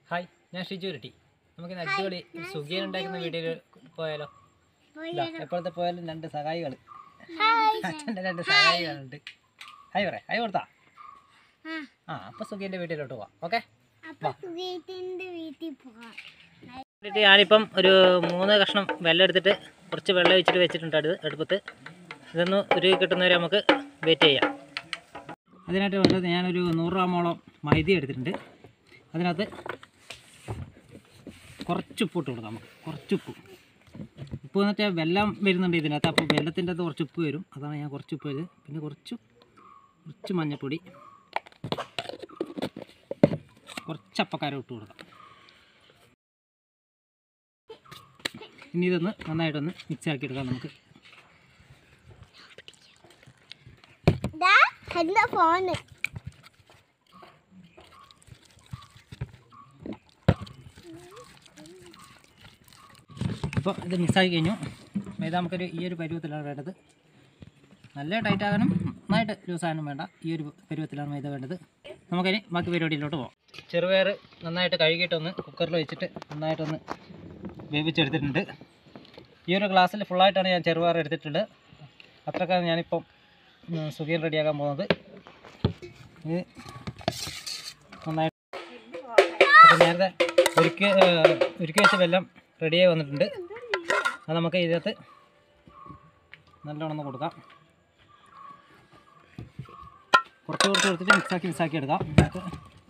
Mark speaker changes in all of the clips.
Speaker 1: Hi ഞാൻ ഷിജു രട്ടി നമുക്ക് ഇന്ന് അടിപൊളി സുഖിയൻ ഉണ്ടാക്കുന്ന വീഡിയോ പോയാലോ ഇതാ, എപ്പോഴത്തെ പോയാലും രണ്ട് സഹായികൾ അച്ഛൻ്റെ രണ്ട് സഹായികളുണ്ട് ഹായ് പറയാം ഹായ് കൊടുത്താ ആ അപ്പോൾ സുഖിയൻ്റെ വീട്ടിലോട്ട് പോവാം ഓക്കെ
Speaker 2: അപ്പൊ സുഖേത്തിന്റെ വീട്ടിൽ പോവാം
Speaker 1: എന്നിട്ട് ഞാനിപ്പം ഒരു മൂന്ന് കഷ്ണം വെള്ളം എടുത്തിട്ട് കുറച്ച് വെള്ളം ഒഴിച്ചിട്ട് വെച്ചിട്ടുണ്ട് അടുത്ത് അടുപ്പത്ത് ഇതൊന്ന് ഉരുകി കിട്ടുന്നവരെ നമുക്ക് വെയിറ്റ് ചെയ്യാം അതിനായിട്ട് വേണ്ടത് ഞാനൊരു നൂറ് ഗ്രാമോളം മൈദ എടുത്തിട്ടുണ്ട് അതിനകത്ത് കുറച്ച് ഉപ്പ് ഇട്ട് കൊടുക്കാം നമുക്ക് കുറച്ച് ഉപ്പ് ഉപ്പ് എന്ന് വെച്ചാൽ വെള്ളം വരുന്നുണ്ട് ഇതിനകത്ത് അപ്പോൾ വെള്ളത്തിൻ്റെ അകത്ത് കുറച്ച് ഉപ്പ് വരും അതാണ് ഞാൻ കുറച്ച് ഉപ്പ് ചെയ്തത് പിന്നെ കുറച്ച് കുറച്ച് മഞ്ഞൾപ്പൊടി കുറച്ച് അപ്പക്കാരം ഇട്ട് കൊടുക്കാം ഇനി ഇതൊന്ന് നന്നായിട്ടൊന്ന് മിക്സ് ആക്കി എടുക്കാം നമുക്ക്
Speaker 2: ദാ എന്റെ ഫോണ്
Speaker 1: അപ്പോൾ ഇത് മിക്സാക്കി കഴിഞ്ഞു മൈദ നമുക്കൊരു ഈ ഒരു പരുവത്തിലാണ് വേണ്ടത് നല്ല ടൈറ്റ് ആകാനും നന്നായിട്ട് ലൂസ് ആകാനും വേണ്ട ഈ ഒരു പരുവത്തിലാണ് മൈദ വേണ്ടത് നമുക്കിനി ബാക്കി പരിപാടിയിലോട്ട് പോകാം ചെറുപയർ നന്നായിട്ട് കഴുകിയിട്ടൊന്ന് കുക്കറിൽ വെച്ചിട്ട് നന്നായിട്ടൊന്ന് വേവിച്ചെടുത്തിട്ടുണ്ട് ഈ ഒരു ഗ്ലാസ്സിൽ ഫുള്ളായിട്ടാണ് ഞാൻ ചെറുപയർ എടുത്തിട്ടുള്ളത് അത്രക്കാണ് ഞാനിപ്പം ഉം, സുഖിയൻ റെഡിയാക്കാൻ പോകുന്നത് ഇത് നന്നായിട്ട് അപ്പോൾ നേരത്തെ ഒരുക്കി ഏഹ്, ഒരുക്കി വെച്ച വെല്ലം റെഡിയായി വന്നിട്ടുണ്ട് അത് നമുക്ക് ഇതിനകത്ത് നല്ലോണം ഒന്ന് കൊടുക്കാം കുറച്ച് കുറച്ച് കൊടുത്തിട്ട് മിക്സാക്കി മിക്സാക്കി എടുക്കാം നമുക്ക്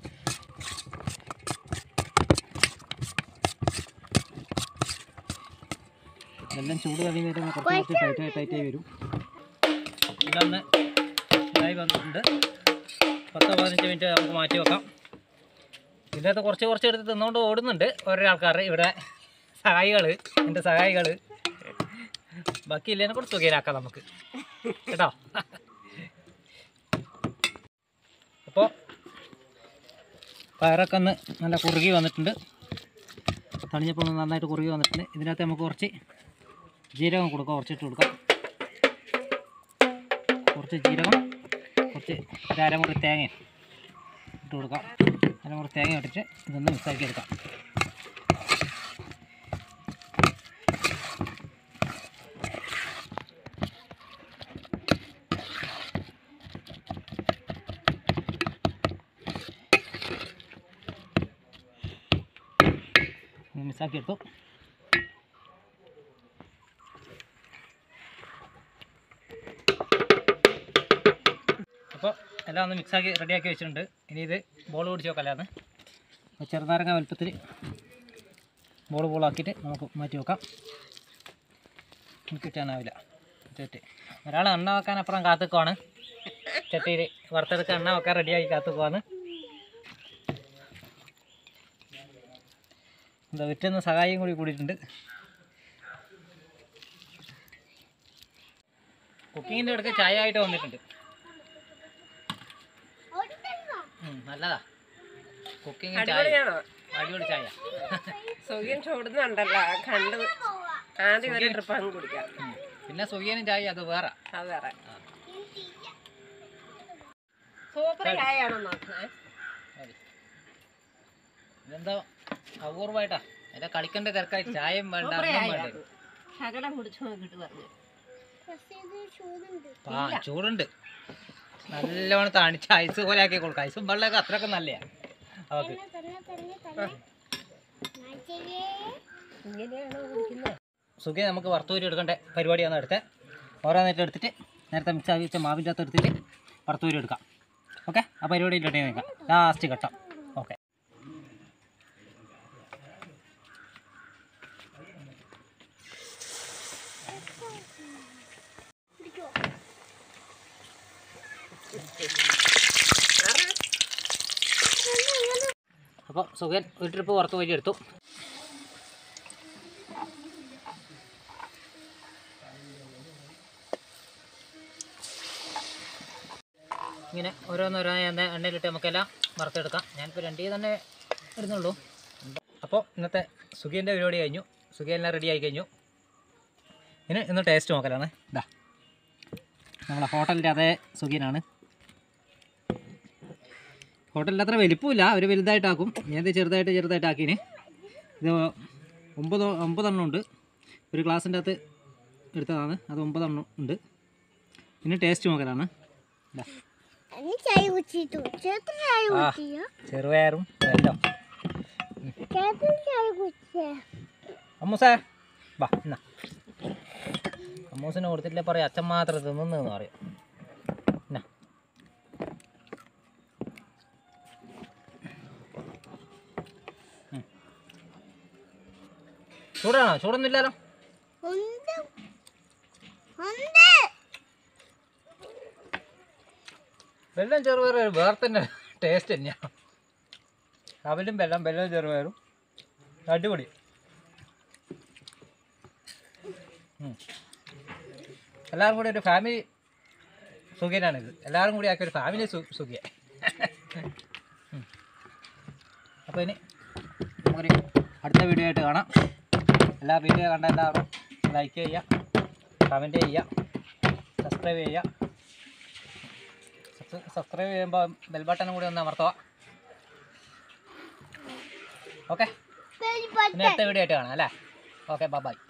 Speaker 1: എല്ലാം ചൂട് കഴിഞ്ഞ് വരുമ്പോൾ കുറച്ച് കുറച്ച് ടൈറ്റ് ടൈറ്റ് ആയി വരും ഇതൊന്ന് ഇതായി വന്നിട്ടുണ്ട് പത്തോ പതിനഞ്ച് മിനിറ്റ് നമുക്ക് മാറ്റി വെക്കാം ഇതിനകത്ത് കുറച്ച് കുറച്ച് എടുത്ത് തിന്നുകൊണ്ട് ഓടുന്നുണ്ട് ഓരോ ആൾക്കാർ ഇവിടെ സഹായികൾ എൻ്റെ സഹായികൾ ബാക്കി ഇല്ലേനെ കൂടെ തുകയിലാക്കാം നമുക്ക് കേട്ടോ അപ്പോൾ പയറൊക്കെ ഒന്ന് നല്ല കുറുകി വന്നിട്ടുണ്ട് തണിഞ്ഞപ്പോൾ ഒന്ന് നന്നായിട്ട് കുറുകി വന്നിട്ടുണ്ട് ഇതിനകത്ത് നമുക്ക് കുറച്ച് ജീരകം കൊടുക്കാം കുറച്ചിട്ട് കൊടുക്കാം കുറച്ച് ജീരകം കുറച്ച് ഒരു അരമുറി തേങ്ങ ഇട്ട് കൊടുക്കാം അരമുറി തേങ്ങ ഇട്ടിട്ട് ഇതൊന്ന് മിക്സാക്കി എടുക്കാം ഒന്ന് മിക്സാക്കി എടുത്തു അപ്പോൾ എല്ലാം ഒന്ന് മിക്സാക്കി റെഡിയാക്കി വെച്ചിട്ടുണ്ട് ഇനി ഇത് ബോൾ പിടിച്ച് വെക്കലാന്ന് അപ്പോൾ ചെറുനാരങ്ങ വലുപ്പത്തിൽ ബോൾ ബോളാക്കിയിട്ട് നമുക്ക് മാറ്റി വെക്കാം എനിക്ക് കിട്ടാനാവില്ല ചട്ടി ഒരാൾ എണ്ണ വെക്കാൻ അപ്പുറം കാത്തുക്കുവാണ് ചട്ടിയിൽ വറുത്തെടുത്ത് എണ്ണ വെക്കാൻ റെഡിയാക്കി കാത്തുക്കുവാണ് എന്താ വിറ്റുന്ന സഹായം കൂടി കൂടിയിട്ടുണ്ട് കുക്കിങ്ങിൻ്റെ ഇടയ്ക്ക് ചായ ആയിട്ട് വന്നിട്ടുണ്ട് ഉം, നല്ലതാ കുക്കിംഗ് ചായ
Speaker 3: അടിപൊളിയാണോ
Speaker 1: അടിപൊളി ചായ
Speaker 3: സുഖം ചൂടുന്നുണ്ടല്ലോ കണ്ട് ആദ്യം ഒരു ട്രിപ്പ് അങ്ങ് കുടിക്കാം
Speaker 1: ഉം. പിന്നെ സുഖിയനും ചായ അത് വേറെ
Speaker 3: അത് വേറെ സൂപ്പർ ചായയാണോ നോക്കണേ
Speaker 1: മതി. ഇതെന്തോ അപൂർവമായിട്ടാ എന്റെ കളിക്കണ്ട തിരക്കായി ചായയും വേണ്ട ഒന്നും വേണ്ട
Speaker 3: ശകലം കുടിച്ചു നോക്കിട്ട് പറഞ്ഞു
Speaker 2: പക്ഷേ ഇത് ചൂടുണ്ട്
Speaker 1: ആ ചൂടുണ്ട് നല്ലോണം തണിച്ച് ഐസ് പോലെ ആക്കി കൊടുക്കാം ഐസും വെള്ളമൊക്കെ അത്രയൊക്കെ നല്ലയാ ഓക്കെ
Speaker 2: തന്നെ തന്നെ തന്നെ മാറ്റിയേ
Speaker 3: ഇങ്ങനെയാണോ കുടിക്കുന്നത്
Speaker 1: സുഖം നമുക്ക് വറുത്തൂരി എടുക്കേണ്ട പരിപാടിയാണ് എടുത്തത് ഓരോന്നിട്ട് എടുത്തിട്ട് നേരത്തെ മിക്സ് ആക്കി വെച്ച മാവിൻ്റെ അകത്ത് എടുത്തിട്ട് വറുത്തൂരി എടുക്കാം ഓക്കെ ആ പരിപാടിയിലോട്ട് നിൽക്കാം ലാസ്റ്റ് ഘട്ടം ഓക്കെ അപ്പോൾ സുഖൻ ഒരു ട്രിപ്പ് പുറത്ത് പോയി എടുത്തു ഇങ്ങനെ ഓരോന്നോരോന്ന് എണ്ണ എണ്ണയിലിട്ട് നമുക്കെല്ലാം വറുത്തെടുക്കാം ഞാനിപ്പോൾ രണ്ടേ തന്നെ ഇടുന്നുള്ളൂ അപ്പോൾ ഇന്നത്തെ സുഖിയൻ്റെ പരിപാടി കഴിഞ്ഞു സുഖിയെല്ലാം റെഡി ആയി കഴിഞ്ഞു ഇനി ഇന്ന് ടേസ്റ്റ് നോക്കലാണ് ഇതാ നമ്മളെ ഹോട്ടലിൻ്റെ അതേ സുഖിയനാണ് ഹോട്ടലിൽ അത്ര വലിപ്പമില്ല അവർ വലുതായിട്ടാക്കും ഞാൻ ഇത് ചെറുതായിട്ട് ചെറുതായിട്ടാക്കീന് ഇത് ഒമ്പത് ഒമ്പതെണ്ണം ഉണ്ട് ഒരു ഗ്ലാസിൻ്റെ അകത്ത് എടുത്തതാണ് അത് ഒമ്പതെണ്ണം ഉണ്ട് പിന്നെ ടേസ്റ്റ് നോക്കലാണ് ഇതാ
Speaker 2: അന്ന് ചായ കുടിച്ചിട്ടു ചേട്ടൻ ചായ
Speaker 1: ആ.
Speaker 2: കുടിയോ
Speaker 1: ചെറുപയറും എല്ലാം
Speaker 2: ചേട്ടൻ ചായ കുടിച്ചേ
Speaker 1: അമ്മൂസേ വാ എന്നാ അമ്മൂസിന് കൊടുത്തിട്ടില്ല പറയാം അച്ഛൻ മാത്രം തിന്നു പറയും എന്നാ ഉം. ചൂടാണോ ചൂടൊന്നും ഇല്ലല്ലോ
Speaker 2: ഉണ്ട് ഉണ്ട്
Speaker 1: വെള്ളം ചെറുപയർ വേറെ തന്നെ ടേസ്റ്റ് തന്നെയാണ് അവലും വെള്ളം വെള്ളം ചെറുപയറും അടിപൊളി ഉം. എല്ലാവരും കൂടി ഒരു ഫാമിലി സുഖിയനാണിത് എല്ലാവരും കൂടി ആക്കിയ ഒരു ഫാമിലി സു സുഖിയ അപ്പോൾ ഇനി നമുക്കൊരു അടുത്ത വീഡിയോ ആയിട്ട് കാണാം എല്ലാ വീഡിയോ കണ്ട എല്ലാവരും ലൈക്ക് ചെയ്യുക കമൻറ്റ് ചെയ്യുക സബ്സ്ക്രൈബ് ചെയ്യുക സബ്സ്ക്രൈബ് ചെയ്യുമ്പോൾ ബെൽ ബട്ടൺ കൂടി ഒന്ന് അമർത്തുക ഓക്കെ
Speaker 2: ബെൽ
Speaker 1: പിന്നെ അടുത്ത വീഡിയോ ആയിട്ട് കാണാം അല്ലേ ഓക്കെ ബൈ